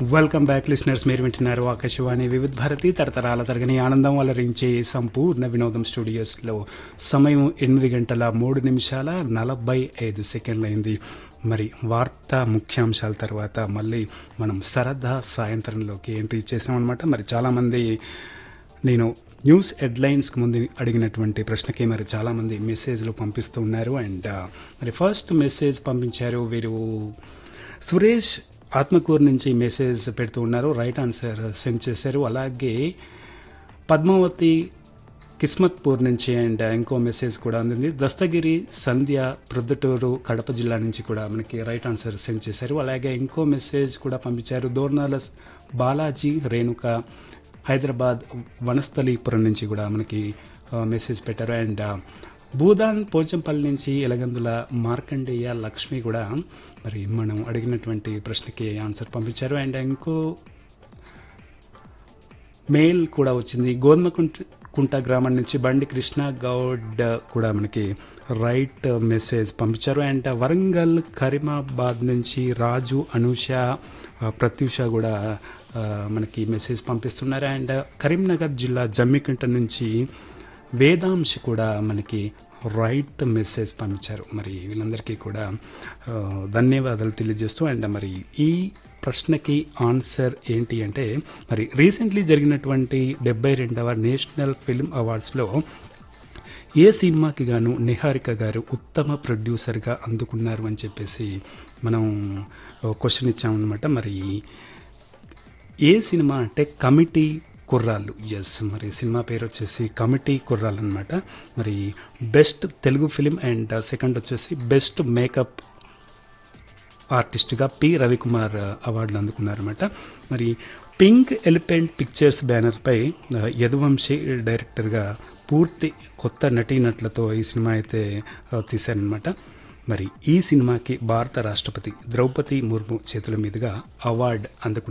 welcome back listeners మీరు వింటున్నారు ఆకాశవాణి వివిధ భారతి తరతరాల తరగని ఆనందం అలరించే సంపూర్ణ వినోదం స్టూడియోస్లో సమయం ఎనిమిది గంటల మూడు నిమిషాల నలభై ఐదు సెకండ్లు అయింది మరి వార్తా ముఖ్యాంశాల తర్వాత మళ్ళీ మనం సరదా సాయంత్రంలోకి ఎంట్రీ చేసామన్నమాట మరి చాలామంది నేను న్యూస్ హెడ్లైన్స్కి ముందు అడిగినటువంటి ప్రశ్నకి మరి చాలామంది మెసేజ్లు పంపిస్తూ ఉన్నారు అండ్ మరి ఫస్ట్ మెసేజ్ పంపించారు వీరు సురేష్ ఆత్మకూరు నుంచి మెసేజ్ పెడుతూ ఉన్నారు రైట్ ఆన్సర్ సెండ్ చేశారు అలాగే పద్మావతి కిస్మత్పూర్ నుంచి అండ్ ఇంకో మెసేజ్ కూడా అందింది దస్తగిరి సంధ్య ప్రొద్దుటూరు కడప జిల్లా నుంచి కూడా మనకి రైట్ ఆన్సర్ సెండ్ చేశారు అలాగే ఇంకో మెసేజ్ కూడా పంపించారు దోర్నాల బాలాజీ రేణుక హైదరాబాద్ వనస్థలీపురం నుంచి కూడా మనకి మెసేజ్ పెట్టారు అండ్ భూదాన్ పోచంపల్లి నుంచి ఎలగందుల మార్కండేయ లక్ష్మి కూడా మరి మనం అడిగినటువంటి ప్రశ్నకి ఆన్సర్ పంపించారు అండ్ ఇంకో మెయిల్ కూడా వచ్చింది గోధుమకుంట కుంట గ్రామం నుంచి బండి కృష్ణ గౌడ్ కూడా మనకి రైట్ మెసేజ్ పంపించారు అండ్ వరంగల్ కరీమాబాద్ నుంచి రాజు అనూష ప్రత్యూష కూడా మనకి మెసేజ్ పంపిస్తున్నారు అండ్ కరీంనగర్ జిల్లా జమ్మికుంట నుంచి వేదాంశ్ కూడా మనకి రైట్ మెసేజ్ పంపించారు మరి వీళ్ళందరికీ కూడా ధన్యవాదాలు తెలియజేస్తూ అండ్ మరి ఈ ప్రశ్నకి ఆన్సర్ ఏంటి అంటే మరి రీసెంట్లీ జరిగినటువంటి డెబ్బై రెండవ నేషనల్ ఫిల్మ్ అవార్డ్స్లో ఏ సినిమాకి గాను నిహారిక గారు ఉత్తమ ప్రొడ్యూసర్గా అందుకున్నారు అని చెప్పేసి మనం క్వశ్చన్ ఇచ్చామన్నమాట మరి ఏ సినిమా అంటే కమిటీ కుర్రాళ్ళు ఎస్ మరి సినిమా పేరు వచ్చేసి కమిటీ కుర్రాళ్ళు అనమాట మరి best Telugu film and second వచ్చేసి బెస్ట్ మేకప్ ఆర్టిస్ట్గా పి రవికుమార్ అవార్డులు అందుకున్నారన్నమాట మరి పింక్ ఎలిఫెంట్ పిక్చర్స్ బ్యానర్పై యదువంశీ డైరెక్టర్గా పూర్తి కొత్త నటీనటులతో ఈ సినిమా అయితే తీశారనమాట మరి ఈ సినిమాకి భారత రాష్ట్రపతి ద్రౌపది ముర్ము చేతుల మీదుగా అవార్డు అందుకున్నారు